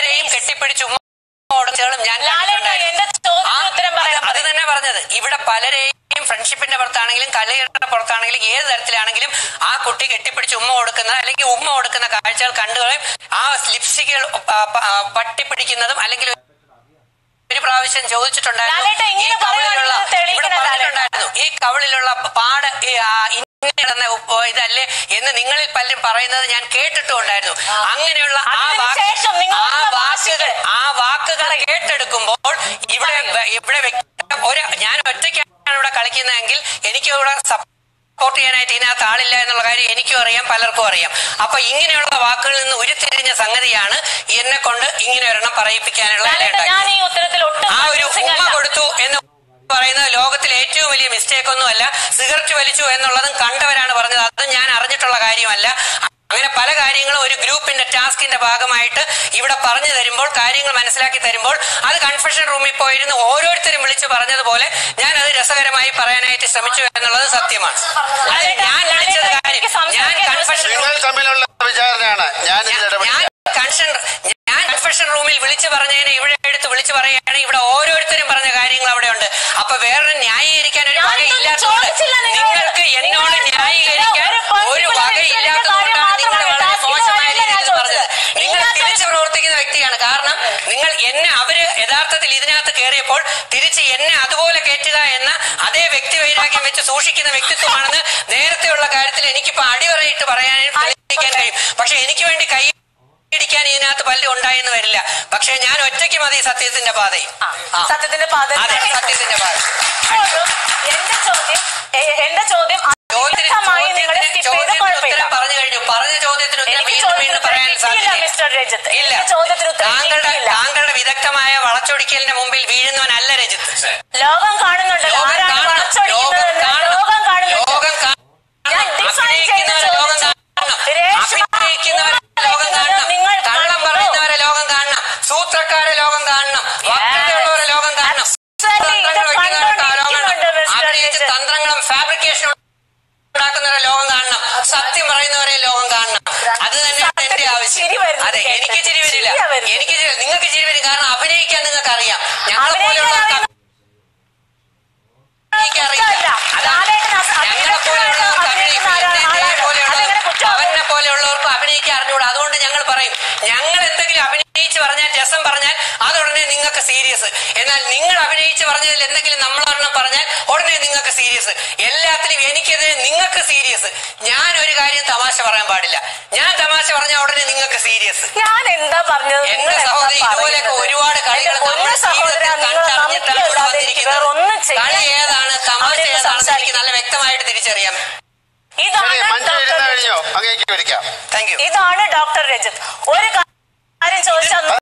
പലരെയും കെട്ടിപ്പിടിച്ച് ഉമ്മ ഓടച്ചുകളും ഞാൻ ലാലേട്ട കണ്ടിട്ടുണ്ടായിരുന്നു. എന്റെ ചോദ്യത്തിന് ആ, ഉത്തരം പറയാൻ അത് അത് തന്നെ പറഞ്ഞത് ഇവിടെ പലരെയും ഫ്രണ്ട്ഷിപ്പിന്റെ പുറത്താണെങ്കിലും കലയുടെ പുറത്താണെങ്കിലും ഏത് തരത്തിലാണെങ്കിലും ആ കുട്ടി കെട്ടിപ്പിടിച്ച് ഉമ്മ കൊടുക്കുന്ന അല്ലെങ്കിൽ ഉമ്മ കൊടുക്കുന്ന കാഴ്ചകൾ കണ്ടുകയും ആ ലിപ്സ്റ്റിക്കുകൾ പട്ടിപ്പിടിക്കുന്നതും അല്ലെങ്കിൽ ഒരു പ്രാവശ്യം ചോദിച്ചിട്ടുണ്ടായിരുന്നു ലാലേട്ട, ഈ ഇങ്ങനെ കവളിലുള്ള പറയുകയാണെങ്കിൽ തെളിയിക്കണം ഇവിടെ ലാലേട്ട. പറഞ്ഞിട്ടുണ്ടായിരുന്നു ഈ കവളിലുള്ള പാട് ഈ, ആ, ഇങ്ങനെ കിടന്ന ഉപ്പ് ഇതല്ലേ എന്ന് നിങ്ങളിൽ പലരും പറയുന്നത് ഞാൻ കേട്ടിട്ടുണ്ടായിരുന്നു അങ്ങനെയുള്ള ആ അതിന് വാക്ക് ശേഷം നിങ്ങൾ ആ പറഞ്ഞ വാക്കുകൾ ആ വാക്കുകൾ കേട്ടെടുക്കുമ്പോൾ ഇവിടെ ഇവിടെ വ്യക്തി- ഒരു ഞാൻ ഒറ്റയ്ക്കാണ് ഇവിടെ കളിക്കുന്നതെങ്കിൽ എനിക്ക് ഇവിടെ സപ്പോർട്ട് ചെയ്യാനായിട്ട് ഇതിനകത്ത് ആളില്ല എന്നുള്ള കാര്യം എനിക്കും അറിയാം പലർക്കും അറിയാം അപ്പൊ ഇങ്ങനെയുള്ള വാക്കുകളിൽ നിന്ന് ഉരുത്തിരിഞ്ഞ സംഗതിയാണ് എന്നെ കൊണ്ട് ഇങ്ങനെ ഒരെണ്ണം പറയിപ്പിക്കാനുള്ള ലാലേട്ട ഇടയുണ്ടായത്. ഞാൻ ഈ ഉത്തരത്തിൽ ഒട്ടും ആ ഒരു confusing ഉമ്മ അല്ല. കൊടുത്തു എന്ന് പറയുന്നത് ലോകത്തിലെ ഏറ്റവും വലിയ മിസ്റ്റേക്ക് ഒന്നുമല്ല സിഗരറ്റ് വലിച്ചു എന്നുള്ളതും കണ്ടവരാണ് പറഞ്ഞത് അതും ഞാൻ അറിഞ്ഞിട്ടുള്ള കാര്യമല്ല അങ്ങനെ പല കാര്യങ്ങളും ഒരു ഗ്രൂപ്പിന്റെ ടാസ്കിന്റെ ഭാഗമായിട്ട് ഇവിടെ പറഞ്ഞു തരുമ്പോൾ കാര്യങ്ങൾ മനസ്സിലാക്കി തരുമ്പോൾ അത് കൺഫെഷൻ റൂമിൽ പോയിരുന്ന് ഓരോരുത്തരും വിളിച്ചു പറഞ്ഞതുപോലെ ഞാൻ അത് രസകരമായി പറയാനായിട്ട് ശ്രമിച്ചു എന്നുള്ളത് സത്യമാണ് അത് ഞാൻ വിളിച്ചത് കാര്യം ഞാൻ കൺഫെഷൻ നിങ്ങൾ തമ്മിലുള്ള വിചാരണയാണ് ഞാൻ ഇതിൽ ഞാൻ ഇടപെടില്ല കൺഷൻ ഞാൻ കൺഫെഷൻ റൂമിൽ വിളിച്ചു പറഞ്ഞതിനെ ഇവിടെ എടുത്ത് വിളിച്ചു പറയുകയാണ് ഇവിടെ ഓരോരുത്തരും പറഞ്ഞ കാര്യങ്ങൾ അവിടെ ഉണ്ട് അപ്പൊ വേറെ ന്യായീകരിക്കാൻ ഒരു ഞാൻ വകയില്ലാത്തതുകൊണ്ട് ചോദിച്ചില്ല നിങ്ങളോട്. നിങ്ങൾക്ക് എന്നോട് നിങ്ങൾ ന്യായീകരിക്കാൻ ഒരു ഒരു particular വകയില്ലാത്തതുകൊണ്ടാണ് കാര്യം നിങ്ങൾ വളരെ മാത്രമാണ് മോശമായ ഞാൻ രീതിയിൽ പറഞ്ഞത് ചോദിച്ചത്. നിങ്ങൾ ഇതിനകത്ത് തിരിച്ചു പ്രവർത്തിക്കുന്ന വ്യക്തിയാണ് കാരണം നിങ്ങൾ എന്നെ അവര് യഥാർത്ഥത്തിൽ ഇതിനകത്ത് കയറിയപ്പോൾ തിരിച്ച് എന്നെ അതുപോലെ കയറ്റുക എന്ന അതേ വ്യക്തി വൈരാഗ്യം വെച്ച് സൂക്ഷിക്കുന്ന വ്യക്തിത്വമാണെന്ന് നേരത്തെയുള്ള കാര്യത്തിൽ എനിക്കിപ്പോ അടിവരയിട്ട് പറയാനും തെളിയിക്കാൻ കഴിയും പക്ഷെ എനിക്ക് വേണ്ടി കൈ ഇടിക്കാൻ ഇതിനകത്ത് പലരും ഉണ്ടായെന്ന് വരില്ല പക്ഷെ ഞാൻ ഒറ്റയ്ക്ക് മതി സത്യത്തിന്റെ പാതയിൽ ആ. സത്യത്തിന്റെ പാത അതെ സത്യത്തിന്റെ പാത എന്റെ ചോദ്യം എ- എന്റെ ചോദ്യം ചോദ്യത്തിന് വ്യക്തമായി നിങ്ങൾ ചോദ്യത്തിന് സ്കിപ്പ് ചെയ്ത് ചോദ്യത്തിന് കുഴപ്പമില്ല ഉത്തരം പറഞ്ഞു കഴിഞ്ഞു പറഞ്ഞ ചോദ്യത്തിന് ഉത്തരം എനിക്ക് വീണ്ടും ചോദ്യത്തിന് വീണ്ടും ഉത്തരം പറയാൻ കിട്ടിയില്ല, സാധിക്കില്ല മിസ്റ്റർ രഞ്ജിത്ത്. ഇല്ല എനിക്ക് ചോദ്യത്തിന് ഉത്തരം താങ്കളുടെ കിട്ടിയില്ല. താങ്കളുടെ വിദഗ്ധമായ വളച്ചൊടിക്കലിന്റെ മുമ്പിൽ വീഴുന്നവനല്ല രജിത്ത് ലോകം കാണുന്നുണ്ടല്ലോ ലോകം ആരാണ് കാണണം വളച്ചൊടിക്കുന്നത് ലോകം എന്ന് കാണണം ലോകം കാണുന്നുണ്ട് ലോകം കാണണം ഞാൻ define ചെയ്ത് അഭിനയിക്കുന്നവരെ ലോകം ചോദിച്ചു. കാണണം രേഷ്മ അഭിനയിക്കുന്നവരെ ലോകം കാണണം നിങ്ങൾ കള്ളം കണ്ടോ? പറയുന്നവരെ ലോകം കാണണം സൂത്രക്കാരെ ലോകം കാണണം വക്രതയുള്ളവരെ ലോകം കാണണം Absolutely. ഇത് തന്ത്രങ്ങൾ വയ്ക്കുന്നവരെ ലോകം കണ്ടോണ്ടിരിക്കുന്നുണ്ട്, കാണണം മിസ്റ്റർ അഭിനയിച്ച് രഞ്ജിത്ത്. തന്ത്രങ്ങളും ഫാബ്രിക്കേഷനും ഉണ്ടാക്കുന്നവരെ ലോകം കാണണം സത്യം പറയുന്നവരെ ലോകം കാണണം അത് തന്നെയാണ് എന്റെ ആവശ്യം ചിരി വരുന്നു അതെ കേട്ടിട്ട്. എനിക്ക് ചിരി വരില്ല ചിരിയാ വരുന്നത്. എനിക്ക് ചിരി നിങ്ങൾക്ക് ചിരി വരും കാരണം അഭിനയിക്കാൻ നിങ്ങൾക്ക് അറിയാം ഞങ്ങളെ അഭിനയിക്കാൻ പോലെയുള്ള അറിയുന്ന- എനിക്കറിയില്ല കുറ്റമല്ല. അതാണ് ലാലേട്ടൻ അസ- ഞങ്ങളെ അഭിനയിക്കുന്ന പോലെയുള്ളവർക്ക് അഭിനയിക്കുന്ന അഭിനയിക്കാൻ ആളാണ്. എന്നെ പോലെയുള്ള അതെങ്ങനെ കുറ്റമാകും? അവനെ പോലെയുള്ളവർക്ക് അഭിനയിക്കാൻ അറിഞ്ഞൂടാ അതുകൊണ്ട് ഞങ്ങൾ പറയും ഞങ്ങൾ എന്തെങ്കിലും അഭിനയിച്ച് പറഞ്ഞാൽ രസം പറഞ്ഞാൽ അത് ഉടനെ നിങ്ങൾക്ക് സീരിയസ് എന്നാൽ നിങ്ങൾ അഭിനയിച്ച് പറഞ്ഞതിൽ എന്തെങ്കിലും നമ്മളൊരെണ്ണം പറഞ്ഞാൽ ഉടനെ നിങ്ങൾക്ക് സീരിയസ് എല്ലാത്തിലും എനിക്കെതിരെ നിങ്ങൾക്ക് സീരിയസ് ഞാൻ ഒരു കാര്യം തമാശ പറയാൻ പാടില്ല ഞാൻ തമാശ പറഞ്ഞാൽ ഉടനെ നിങ്ങൾക്ക് സീരിയസ് ഞാൻ എന്താ പറഞ്ഞത് എന്റെ നിങ്ങൾ എന്താ സഹോദരി ഇതുപോലെയൊക്കെ പറയുന്നത്? ഒരുപാട് കളികൾ എന്റെ പൊന്നു നമ്മുടെ സഹോദരാ, ജീവിതത്തിൽ നിങ്ങൾ കണ്ടറിഞ്ഞിട്ടാണ് ഇവിടെ നമുക്കല്ലാതെ എനിക്ക് വന്നിരിക്കുന്നത് വേറെ ഒന്നും ചെയ്യാൻ കളി ഏതാണ് തമാശ അവിടെ ഇരുന്ന് ഏതാണെന്ന് എനിക്ക് സംസാരിക്കും. നല്ല വ്യക്തമായിട്ട് തിരിച്ചറിയാം ഇതാണ് ശരി മഞ്ജു ഡോക്ടർ ഇരുന്ന് കഴിഞ്ഞോ അങ്ങേക്ക് വിളിക്കാം താങ്ക് യു ഇതാണ് ഡോക്ടർ രജിത്ത് ഒരു കാര്യം ചോദിച്ചാൽ